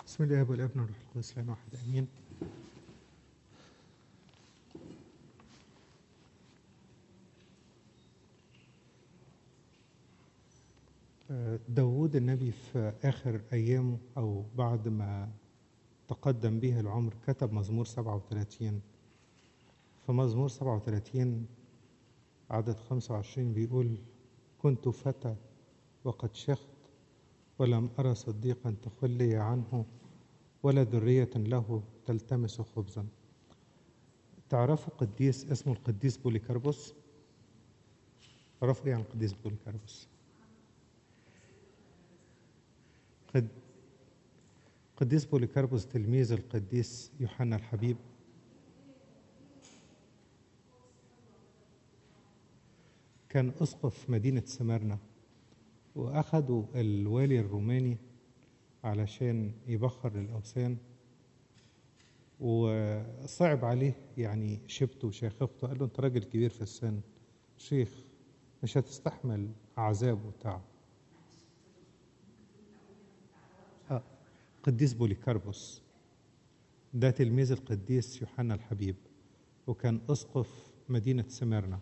بسم الله والابن والروح القدس الان واحد امين آه، داوود النبي في آخر أيامه أو بعد ما تقدم به العمر كتب مزمور 37 في مزمور 37 عدد 25 بيقول كنت فتى وقد شخت ولم أرى صديقا تخلي عنه ولا ذرية له تلتمس خبزا تعرفوا قديس اسمه القديس بوليكاربوس تعرفوا ايه عن القديس بوليكاربوس قد قديس بوليكاربوس تلميذ القديس يوحنا الحبيب كان أسقف مدينة سمرنا وأخدوا الوالي الروماني علشان يبخر الأوثان وصعب عليه يعني شبته وشيخوخته قال له أنت راجل كبير في السن شيخ مش هتستحمل عذاب وتعب آه. قديس بوليكاربوس ده تلميذ القديس يوحنا الحبيب وكان أسقف مدينة سميرنا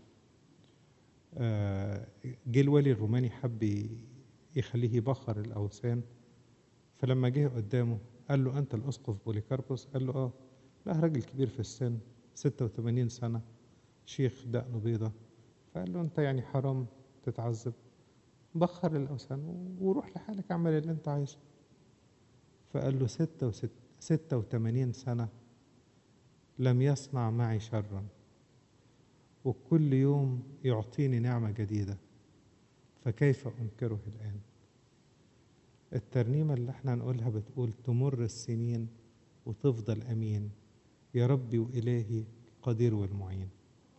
آه، جه الولي الروماني حب يخليه يبخر الأوثان فلما جه قدامه قال له أنت الأسقف بوليكاربوس قال له آه لا راجل كبير في السن 86 سنة شيخ دقنه بيضة فقال له أنت يعني حرام تتعذب بخر الأوثان وروح لحالك اعمل اللي أنت عايزه فقال له ستة وست ستة وثمانين سنة لم يصنع معي شرا وكل يوم يعطيني نعمة جديدة فكيف أنكره الآن الترنيمة اللي احنا هنقولها بتقول تمر السنين وتفضل أمين يا ربي وإلهي القدير والمعين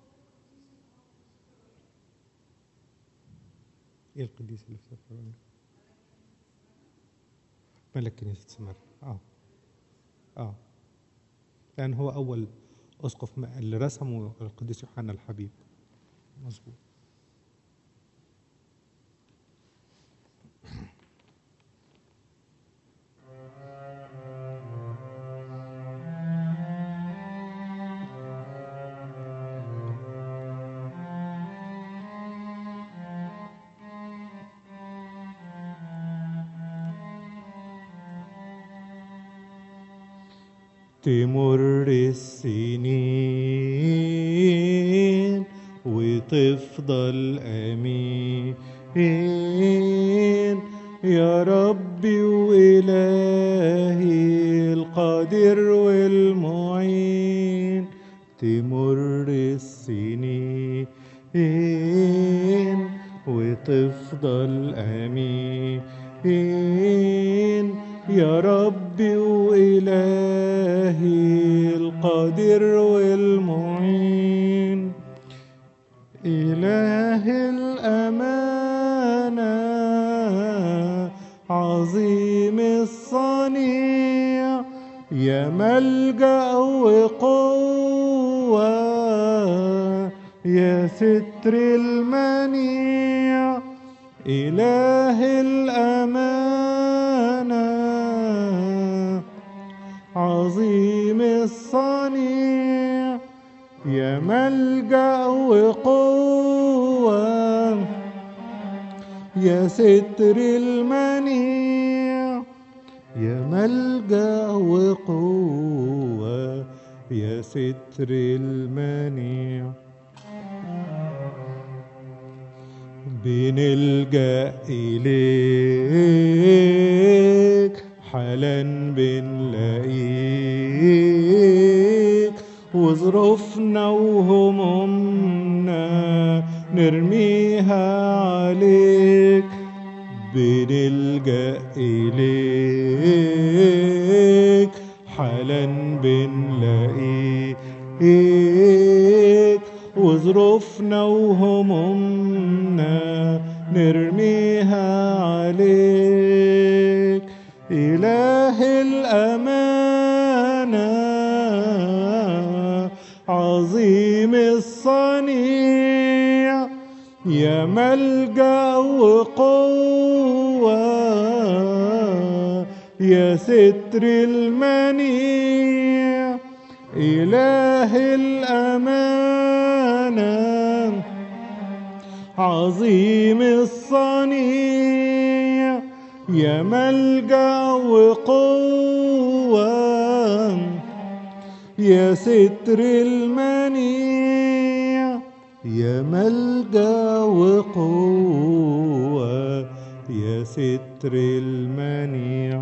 ايه القديس اللي في سفر ملك كنيسة سمر اه اه لأن هو أول أسقف اللي رسمه القديس يوحنا الحبيب مظبوط تمر السنين وتفضل أمين يا ربي وإلهي القادر والمعين تمر السنين وتفضل أمين يا ربي وإلهي القادر والمعين إله الأمانة عظيم الصنيع يا ملجأ وقوة يا ستر المنيع إله الأمانة عظيم الصنيع يا ملجأ وقوة يا ستر المنيع يا ملجأ وقوة يا ستر المنيع بنلجأ إليك حالا بنلاقيك وظروفنا وهمومنا نرميها عليك بنلجأ إليك حالا بنلاقيك وظروفنا وهمومنا نرميها عليك إله الأمانة عظيم الصنيع يا ملجأ وقوة يا ستر المنيع إله الأمانة عظيم الصنيع يا ملجأ وقوة يا ستر المنيع يا ملجأ وقوة يا ستر المنيع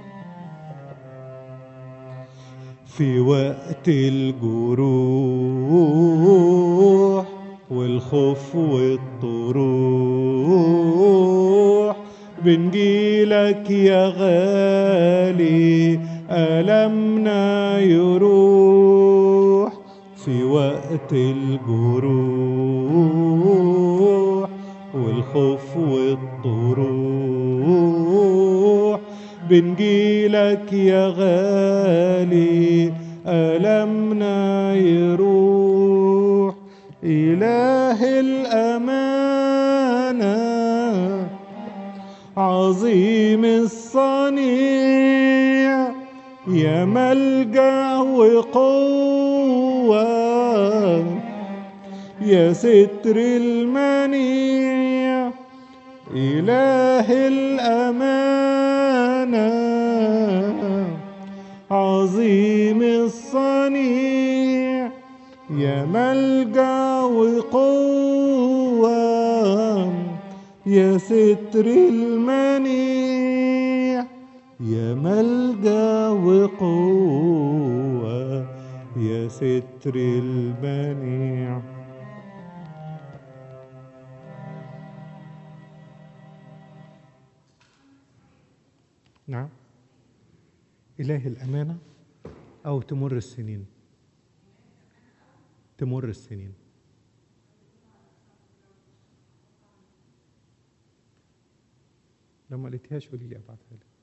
في وقت الجروح والخوف والطروح بنجيلك يا غالي ألمنا يروح في وقت الجروح والخوف والطروح بنجيلك يا غالي ألمنا يروح إله الأمانة عظيم الصنيع يا ملجأ وقوة يا ستر المنيع إله الأمانة عظيم الصنيع يا ملجأ وقوة يا ستر المنيع يا ملجأ وقوة يا ستر المنيع نعم إله الأمانة أو تمر السنين تمر السنين لو ما قلتهاش قولي لي ابعتها لك